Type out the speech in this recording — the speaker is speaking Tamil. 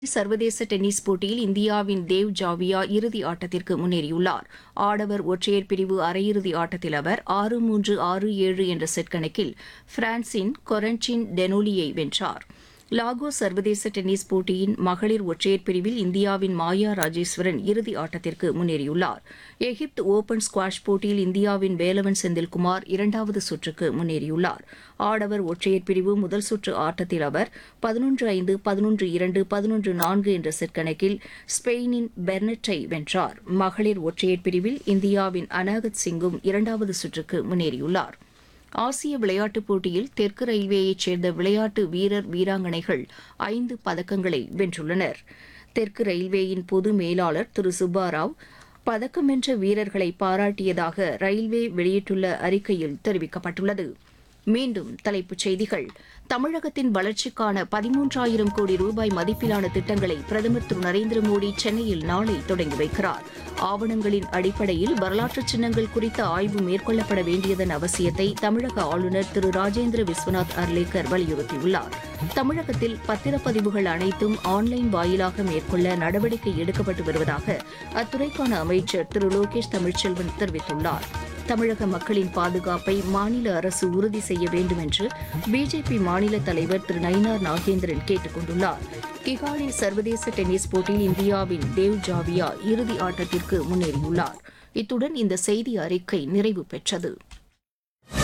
சர்வதேச டென்னிஸ் போட்டியில் இந்தியாவின் தேவ் ஜாவியா இறுதி ஆட்டத்திற்கு முன்னேறியுள்ளார் ஆடவர் ஒற்றையர் பிரிவு அரையிறுதி ஆட்டத்தில் அவர் ஆறு மூன்று ஆறு ஏழு என்ற செட் கணக்கில் பிரான்சின் கொரன்டின் டெனோலியை வென்றார் லாகோஸ் சர்வதேச டென்னிஸ் போட்டியின் மகளிர் ஒற்றையர் பிரிவில் இந்தியாவின் மாயா ராஜேஸ்வரன் இறுதி ஆட்டத்திற்கு முன்னேறியுள்ளார் எகிப்து ஓபன் ஸ்குவாஷ் போட்டியில் இந்தியாவின் வேலவன் செந்தில்குமார் இரண்டாவது சுற்றுக்கு முன்னேறியுள்ளார் ஆடவர் ஒற்றையர் பிரிவு முதல் சுற்று ஆட்டத்தில் அவர் பதினொன்று ஐந்து பதினொன்று இரண்டு பதினொன்று நான்கு என்ற செட் கணக்கில் ஸ்பெயினின் பெர்னட்டை வென்றார் மகளிர் ஒற்றையர் பிரிவில் இந்தியாவின் அனாகத் சிங்கும் இரண்டாவது சுற்றுக்கு முன்னேறியுள்ளார் ஆசிய விளையாட்டுப் போட்டியில் தெற்கு ரயில்வேயைச் சேர்ந்த விளையாட்டு வீரர் வீராங்கனைகள் ஐந்து பதக்கங்களை வென்றுள்ளனர் தெற்கு ரயில்வேயின் பொது மேலாளர் திரு சுப்பாராவ் பதக்கம் வென்ற வீரர்களை பாராட்டியதாக ரயில்வே வெளியிட்டுள்ள அறிக்கையில் தெரிவிக்கப்பட்டுள்ளது மீண்டும் தலைப்புச் செய்திகள் தமிழகத்தின் வளர்ச்சிக்கான பதிமூன்றாயிரம் கோடி ரூபாய் மதிப்பிலான திட்டங்களை பிரதமர் திரு நரேந்திர மோடி சென்னையில் நாளை தொடங்கி வைக்கிறார் ஆவணங்களின் அடிப்படையில் வரலாற்று சின்னங்கள் குறித்த ஆய்வு மேற்கொள்ளப்பட வேண்டியதன் அவசியத்தை தமிழக ஆளுநர் திரு ராஜேந்திர விஸ்வநாத் அர்லேக்கர் வலியுறுத்தியுள்ளார் தமிழகத்தில் பத்திரப்பதிவுகள் அனைத்தும் ஆன்லைன் வாயிலாக மேற்கொள்ள நடவடிக்கை எடுக்கப்பட்டு வருவதாக அத்துறைக்கான அமைச்சர் திரு லோகேஷ் தமிழ்ச்செல்வன் தெரிவித்துள்ளார் தமிழக மக்களின் பாதுகாப்பை மாநில அரசு உறுதி செய்ய வேண்டும் என்று பிஜேபி மாநில தலைவர் திரு நயினார் நாகேந்திரன் கேட்டுக் கொண்டுள்ளார் கிகாலி சர்வதேச டென்னிஸ் போட்டியில் இந்தியாவின் தேவ் ஜாவியா இறுதி ஆட்டத்திற்கு முன்னேறியுள்ளார் இத்துடன் இந்த செய்தி அறிக்கை நிறைவு பெற்றது